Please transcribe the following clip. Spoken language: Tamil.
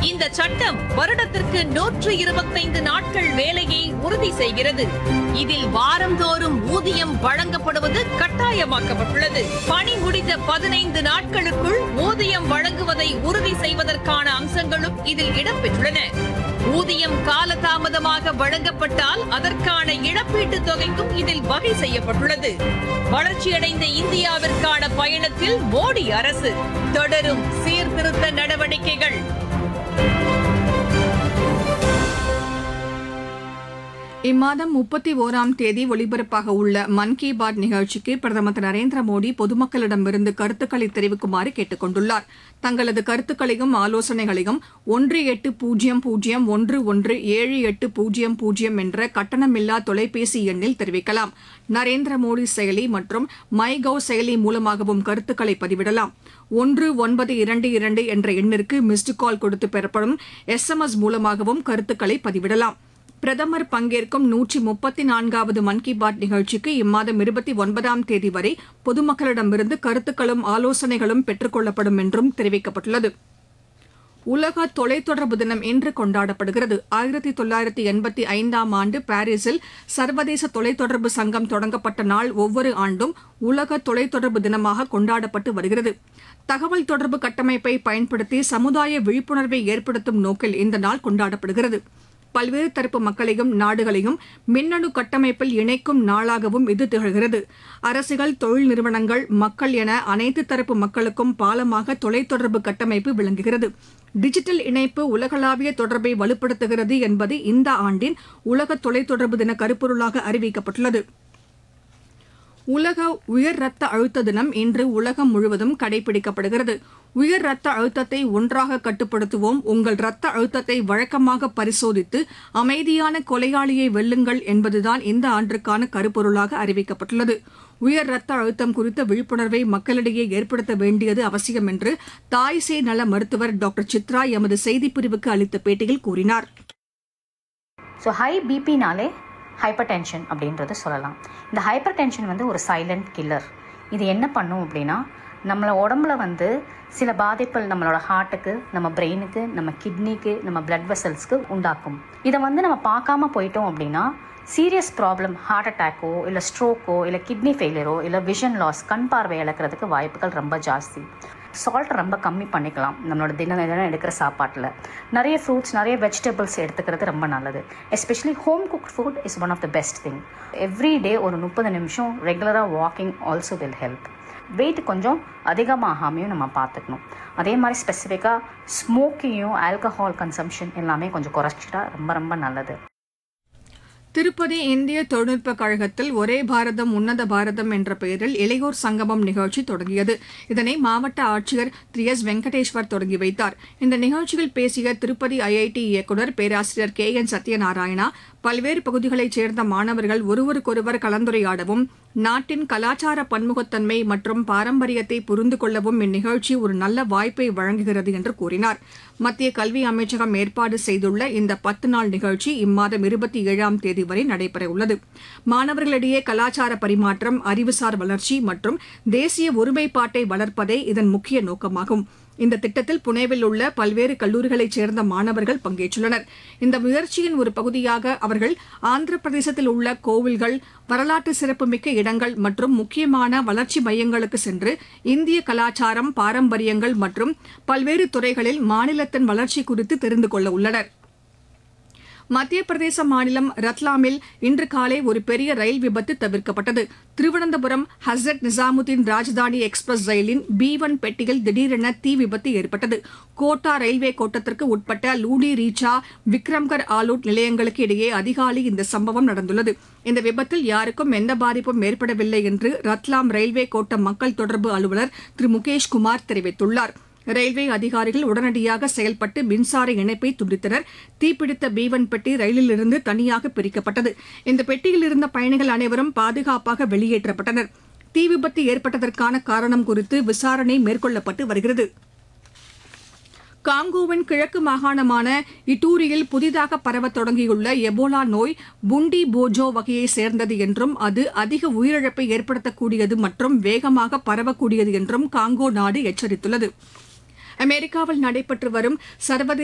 இந்த சட்டம் வருடத்திற்கு நூற்று இருபத்தைந்து நாட்கள் வேலையை உறுதி செய்கிறது இதில் வாரந்தோறும் ஊதியம் வழங்கப்படுவது கட்டாயமாக்கப்பட்டுள்ளது பணி முடிந்த பதினைந்து நாட்களுக்குள் ஊதியம் வழங்குவதை உறுதி செய்வதற்கான அம்சங்களும் இதில் இடம்பெற்றுள்ளன ஊதியம் காலதாமதமாக வழங்கப்பட்டால் அதற்கான இழப்பீட்டுத் தொகைக்கும் இதில் வகை செய்யப்பட்டுள்ளது வளர்ச்சியடைந்த இந்தியாவிற்கான பயணத்தில் மோடி அரசு தொடரும் சீர்திருத்த நடவடிக்கைகள் இம்மாதம் முப்பத்தி ஓராம் தேதி ஒலிபரப்பாக உள்ள மன் கி பாத் நிகழ்ச்சிக்கு பிரதமர் திரு நரேந்திர மோடி பொதுமக்களிடமிருந்து கருத்துக்களை தெரிவிக்குமாறு கேட்டுக் கொண்டுள்ளார் தங்களது கருத்துக்களையும் ஆலோசனைகளையும் ஒன்று எட்டு பூஜ்ஜியம் பூஜ்ஜியம் ஒன்று ஒன்று ஏழு எட்டு பூஜ்ஜியம் பூஜ்ஜியம் என்ற கட்டணமில்லா தொலைபேசி எண்ணில் தெரிவிக்கலாம் நரேந்திர மோடி செயலி மற்றும் மை கவ் செயலி மூலமாகவும் கருத்துக்களை பதிவிடலாம் ஒன்று ஒன்பது இரண்டு இரண்டு என்ற எண்ணிற்கு மிஸ்டு கால் கொடுத்து பெறப்படும் எஸ்எம்எஸ் மூலமாகவும் கருத்துக்களை பதிவிடலாம் பிரதமர் பங்கேற்கும் நூற்றி முப்பத்தி நான்காவது மன் கி பாத் நிகழ்ச்சிக்கு இம்மாதம் இருபத்தி ஒன்பதாம் தேதி வரை பொதுமக்களிடமிருந்து கருத்துக்களும் ஆலோசனைகளும் பெற்றுக் கொள்ளப்படும் என்றும் தெரிவிக்கப்பட்டுள்ளது உலக தொலைத்தொடர்பு தினம் இன்று கொண்டாடப்படுகிறது ஆயிரத்தி தொள்ளாயிரத்தி எண்பத்தி ஐந்தாம் ஆண்டு பாரிஸில் சர்வதேச தொலைத்தொடர்பு சங்கம் தொடங்கப்பட்ட நாள் ஒவ்வொரு ஆண்டும் உலக தொலைத்தொடர்பு தினமாக கொண்டாடப்பட்டு வருகிறது தகவல் தொடர்பு கட்டமைப்பை பயன்படுத்தி சமுதாய விழிப்புணர்வை ஏற்படுத்தும் நோக்கில் இந்த நாள் கொண்டாடப்படுகிறது பல்வேறு தரப்பு மக்களையும் நாடுகளையும் மின்னணு கட்டமைப்பில் இணைக்கும் நாளாகவும் இது திகழ்கிறது அரசுகள் தொழில் நிறுவனங்கள் மக்கள் என அனைத்து தரப்பு மக்களுக்கும் பாலமாக தொலைத்தொடர்பு கட்டமைப்பு விளங்குகிறது டிஜிட்டல் இணைப்பு உலகளாவிய தொடர்பை வலுப்படுத்துகிறது என்பது இந்த ஆண்டின் உலக தொலைத்தொடர்பு தின கருப்பொருளாக அறிவிக்கப்பட்டுள்ளது உலக உயர் ரத்த அழுத்த தினம் இன்று உலகம் முழுவதும் கடைபிடிக்கப்படுகிறது உயர் ரத்த அழுத்தத்தை ஒன்றாக கட்டுப்படுத்துவோம் உங்கள் ரத்த அழுத்தத்தை வழக்கமாக பரிசோதித்து அமைதியான கொலையாளியை வெல்லுங்கள் என்பதுதான் இந்த ஆண்டிற்கான கருப்பொருளாக அறிவிக்கப்பட்டுள்ளது உயர் ரத்த அழுத்தம் குறித்த விழிப்புணர்வை மக்களிடையே ஏற்படுத்த வேண்டியது அவசியம் என்று தாய் சேய் நல மருத்துவர் டாக்டர் சித்ரா எமது செய்திப்பிரிவுக்கு அளித்த பேட்டியில் கூறினார் ஸோ ஹை பிபினாலே ஹைப்பர் டென்ஷன் அப்படின்றத சொல்லலாம் இந்த ஹைப்பர் டென்ஷன் வந்து ஒரு சைலண்ட் கில்லர் இது என்ன பண்ணும் அப்படின்னா நம்மள உடம்புல வந்து சில பாதிப்புகள் நம்மளோட ஹார்ட்டுக்கு நம்ம பிரெயினுக்கு நம்ம கிட்னிக்கு நம்ம பிளட் வெசல்ஸ்க்கு உண்டாக்கும் இதை வந்து நம்ம பார்க்காம போயிட்டோம் அப்படின்னா சீரியஸ் ப்ராப்ளம் ஹார்ட் அட்டாக்கோ இல்லை ஸ்ட்ரோக்கோ இல்லை கிட்னி ஃபெயிலியரோ இல்லை விஷன் லாஸ் கண் பார்வை இழக்கிறதுக்கு வாய்ப்புகள் ரொம்ப ஜாஸ்தி சால்ட் ரொம்ப கம்மி பண்ணிக்கலாம் நம்மளோட தினம் தினம் எடுக்கிற சாப்பாட்டில் நிறைய ஃப்ரூட்ஸ் நிறைய வெஜிடபிள்ஸ் எடுத்துக்கிறது ரொம்ப நல்லது especially home cook food is one of the best thing every day ஒரு முப்பது நிமிஷம் ரெகுலராக walking also will help weight கொஞ்சம் அதிகமாகாமையும் நம்ம பார்த்துக்கணும் அதே மாதிரி ஸ்பெசிஃபிக்காக ஸ்மோக்கிங்கும் ஆல்கஹால் கன்சம்ஷன் எல்லாமே கொஞ்சம் குறைச்சிட்டா ரொம்ப ரொம்ப நல்லது திருப்பதி இந்திய தொழில்நுட்ப கழகத்தில் ஒரே பாரதம் உன்னத பாரதம் என்ற பெயரில் இளையோர் சங்கமம் நிகழ்ச்சி தொடங்கியது இதனை மாவட்ட ஆட்சியர் திரு எஸ் வெங்கடேஸ்வர் தொடங்கி வைத்தார் இந்த நிகழ்ச்சியில் பேசிய திருப்பதி ஐஐடி இயக்குநர் பேராசிரியர் கே என் சத்யநாராயணா பல்வேறு பகுதிகளைச் சேர்ந்த மாணவர்கள் ஒருவருக்கொருவர் கலந்துரையாடவும் நாட்டின் கலாச்சார பன்முகத்தன்மை மற்றும் பாரம்பரியத்தை புரிந்து கொள்ளவும் இந்நிகழ்ச்சி ஒரு நல்ல வாய்ப்பை வழங்குகிறது என்று கூறினார் மத்திய கல்வி அமைச்சகம் ஏற்பாடு செய்துள்ள இந்த பத்து நாள் நிகழ்ச்சி இம்மாதம் இருபத்தி ஏழாம் தேதி வரை நடைபெறவுள்ளது மாணவர்களிடையே கலாச்சார பரிமாற்றம் அறிவுசார் வளர்ச்சி மற்றும் தேசிய ஒருமைப்பாட்டை வளர்ப்பதே இதன் முக்கிய நோக்கமாகும் இந்த திட்டத்தில் புனேவில் உள்ள பல்வேறு கல்லூரிகளைச் சேர்ந்த மாணவர்கள் பங்கேற்றுள்ளனர் இந்த முயற்சியின் ஒரு பகுதியாக அவர்கள் ஆந்திர பிரதேசத்தில் உள்ள கோவில்கள் வரலாற்று சிறப்புமிக்க இடங்கள் மற்றும் முக்கியமான வளர்ச்சி மையங்களுக்கு சென்று இந்திய கலாச்சாரம் பாரம்பரியங்கள் மற்றும் பல்வேறு துறைகளில் மாநிலத்தின் வளர்ச்சி குறித்து தெரிந்து கொள்ள உள்ளனர் மத்திய பிரதேச மாநிலம் ரத்லாமில் இன்று காலை ஒரு பெரிய ரயில் விபத்து தவிர்க்கப்பட்டது திருவனந்தபுரம் ஹசரத் நிசாமுதீன் ராஜதானி எக்ஸ்பிரஸ் ரயிலின் பி ஒன் பெட்டியில் திடீரென தீ விபத்து ஏற்பட்டது கோட்டா ரயில்வே கோட்டத்திற்கு உட்பட்ட லூடி ரீச்சா விக்ரம்கர் ஆலூட் நிலையங்களுக்கு இடையே அதிகாலை இந்த சம்பவம் நடந்துள்ளது இந்த விபத்தில் யாருக்கும் எந்த பாதிப்பும் ஏற்படவில்லை என்று ரத்லாம் ரயில்வே கோட்ட மக்கள் தொடர்பு அலுவலர் திரு முகேஷ் குமார் தெரிவித்துள்ளார் ரயில்வே அதிகாரிகள் உடனடியாக செயல்பட்டு மின்சார இணைப்பை துண்டித்தனர் தீப்பிடித்த பீவன் பெட்டி ரயிலிலிருந்து தனியாக பிரிக்கப்பட்டது இந்த பெட்டியில் இருந்த பயணிகள் அனைவரும் பாதுகாப்பாக வெளியேற்றப்பட்டனர் தீ விபத்து ஏற்பட்டதற்கான காரணம் குறித்து விசாரணை மேற்கொள்ளப்பட்டு வருகிறது காங்கோவின் கிழக்கு மாகாணமான இட்டூரியில் புதிதாக பரவத் தொடங்கியுள்ள எபோலா நோய் புண்டி போஜோ வகையை சேர்ந்தது என்றும் அது அதிக உயிரிழப்பை ஏற்படுத்தக்கூடியது மற்றும் வேகமாக பரவக்கூடியது என்றும் காங்கோ நாடு எச்சரித்துள்ளது அமெரிக்காவில் நடைபெற்று வரும் சர்வதேச